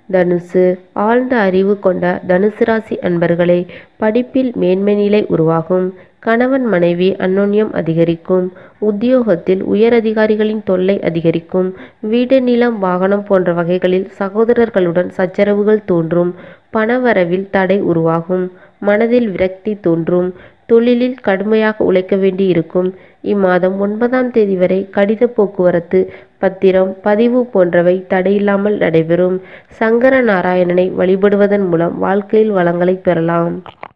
தனுசு ஆழ்ந்த அறிவு கொண்ட தனுசு ராசி அன்பர்களே படிப்பில் மேன்மை நிலை உருவாகும் கணவன் மனைவி அந்யோன்யம் அதிகரிக்கும் உத்தியோகத்தில் உயர் அதிகாரிகளின் தொல்லை அதிகரிக்கும் வீடு நிலம் வாகனம் போன்ற வகைகளில் சகோதரர்களுடன் சச்சரவுகள் தோன்றும் பணவரவில் தடை உருவாகும் மனதில் விரக்தி தோன்றும் தொழிலில் கடுமையாக உழைக்க வேண்டி இருக்கும் இம்மாதம் ஒன்பதாம் தேதி வரை கடித போக்குவரத்து பத்திரம் பதிவு போன்றவை தடையில்லாமல் நடைபெறும் சங்கர நாராயணனை வழிபடுவதன் மூலம் வாழ்க்கையில் வளங்களை பெறலாம்